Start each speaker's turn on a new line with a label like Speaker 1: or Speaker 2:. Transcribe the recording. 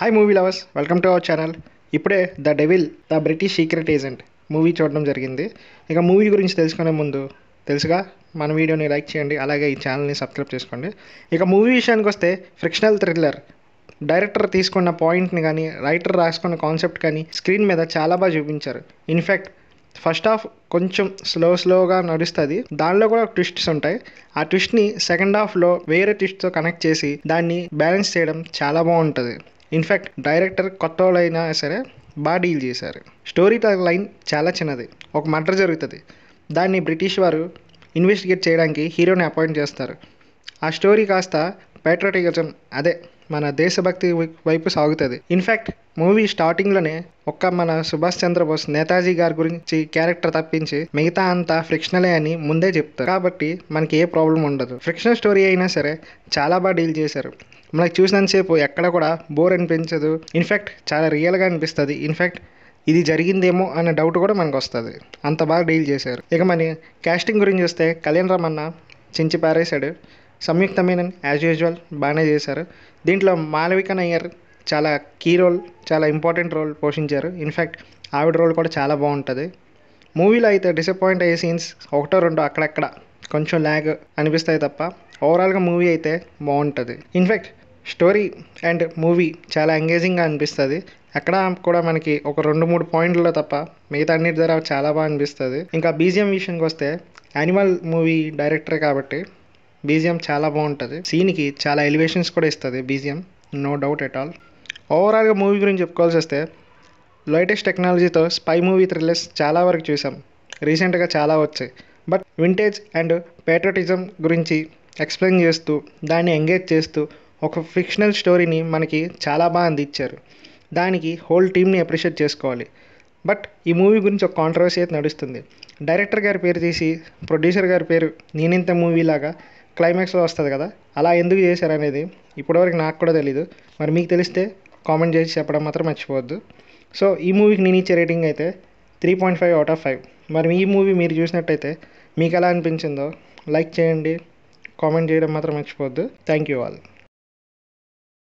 Speaker 1: hi movie lovers welcome to our channel ఇప్పుడే the devil the British secret agent movie చూడడం జరిగింది ఇక movie గురించి తెలుసుకునే ముందు తెలుసుగా మన వీడియోని లైక్ చేయండి అలాగే ఈ ఛానల్ని సబ్స్క్రైబ్ చేసుకోండి ఇక మూవీ విషయానికి వస్తే ఫ్రిక్షనల్ థ్రిల్లర్ డైరెక్టర్ తీసుకున్న పాయింట్ని కానీ రైటర్ రాసుకున్న కాన్సెప్ట్ కానీ స్క్రీన్ మీద చాలా బాగా చూపించారు ఇన్ఫ్యాక్ట్ ఫస్ట్ హాఫ్ కొంచెం స్లో స్లోగా నడుస్తుంది దానిలో కూడా ట్విస్ట్స్ ఉంటాయి ఆ ట్విస్ట్ని సెకండ్ హాఫ్లో వేరే ట్విస్ట్తో కనెక్ట్ చేసి దాన్ని బ్యాలెన్స్ చేయడం చాలా బాగుంటుంది ఇన్ఫ్యాక్ట్ డైరెక్టర్ కొత్త వాళ్ళైనా సరే బాగా డీల్ చేశారు స్టోరీ లైన్ చాలా చిన్నది ఒక మర్డర్ జరుగుతుంది దాన్ని బ్రిటిష్ వారు ఇన్వెస్టిగేట్ చేయడానికి హీరోని అపాయింట్ చేస్తారు ఆ స్టోరీ కాస్త పేట్రోటిజం అదే మన దేశభక్తి వై- వైపు సాగుతుంది ఇన్ఫ్యాక్ట్ మూవీ స్టార్టింగ్లోనే ఒక్క మన సుభాష్ చంద్రబోస్ నేతాజీ గారి గురించి క్యారెక్టర్ తప్పించి మిగతా అంతా ఫ్రిక్షనలే అని ముందే చెప్తారు కాబట్టి మనకి ఏ ప్రాబ్లం ఉండదు ఫ్రిక్షనల్ స్టోరీ అయినా సరే చాలా బాగా డీల్ చేశారు మనకి చూసినంతసేపు ఎక్కడ కూడా బోర్ అనిపించదు ఇన్ఫ్యాక్ట్ చాలా రియల్గా అనిపిస్తుంది ఇన్ఫ్యాక్ట్ ఇది జరిగిందేమో అనే డౌట్ కూడా మనకు వస్తుంది అంత బాగా డీల్ చేశారు ఇక మన క్యాస్టింగ్ గురించి చూస్తే కళ్యాణ్ రమన్న చించి పారేశాడు సంయుక్త మీనన్ యాజ్ యూజువల్ బాగానే చేశారు దీంట్లో మాలవిక నయ్యర్ చాలా కీ రోల్ చాలా ఇంపార్టెంట్ రోల్ పోషించారు ఇన్ఫ్యాక్ట్ ఆవిడ రోల్ కూడా చాలా బాగుంటుంది మూవీలో అయితే డిసప్పాయింట్ అయ్యే సీన్స్ ఒకటో రెండో అక్కడక్కడ కొంచెం ల్యాగ్ అనిపిస్తాయి తప్ప ఓవరాల్గా మూవీ అయితే బాగుంటుంది ఇన్ఫ్యాక్ట్ స్టోరీ అండ్ మూవీ చాలా ఎంగేజింగ్గా అనిపిస్తుంది అక్కడ కూడా మనకి ఒక రెండు మూడు పాయింట్లలో తప్ప మిగతా అన్నిటి ధర చాలా బాగా అనిపిస్తుంది ఇంకా బీజిఎం విషయానికి వస్తే యానిమల్ మూవీ డైరెక్టర్ కాబట్టి బీజిఎం చాలా బాగుంటుంది సీన్కి చాలా ఎలివేషన్స్ కూడా ఇస్తుంది BGM no doubt at all ఓవరాల్గా మూవీ గురించి చెప్పుకోవాల్సి వస్తే లేటెస్ట్ టెక్నాలజీతో స్పై మూవీ థ్రిల్లర్స్ చాలా వరకు చూసాం రీసెంట్గా చాలా వచ్చాయి బట్ వింటేజ్ అండ్ పేట్రటిజం గురించి ఎక్స్ప్లెయిన్ చేస్తూ దాన్ని ఎంగేజ్ చేస్తూ ఒక ఫిక్షనల్ స్టోరీని మనకి చాలా బాగా అందించారు దానికి హోల్ టీమ్ని అప్రిషియేట్ చేసుకోవాలి బట్ ఈ మూవీ గురించి ఒక కాంట్రవర్సీ అయితే నడుస్తుంది డైరెక్టర్ గారి పేరు తీసి ప్రొడ్యూసర్ గారి పేరు నేనింత మూవీ లాగా క్లైమాక్స్లో వస్తుంది కదా అలా ఎందుకు చేశారు అనేది ఇప్పటివరకు నాకు కూడా తెలీదు మరి మీకు తెలిస్తే కామెంట్ చేసి చెప్పడం మాత్రం మర్చిపోవద్దు సో ఈ మూవీకి నేను ఇచ్చే రేటింగ్ అయితే three point five out of five మరి ఈ మూవీ మీరు చూసినట్టయితే మీకు ఎలా అనిపించిందో లైక్ చేయండి కామెంట్ చేయడం మాత్రం మర్చిపోవద్దు థ్యాంక్ యూ ఆల్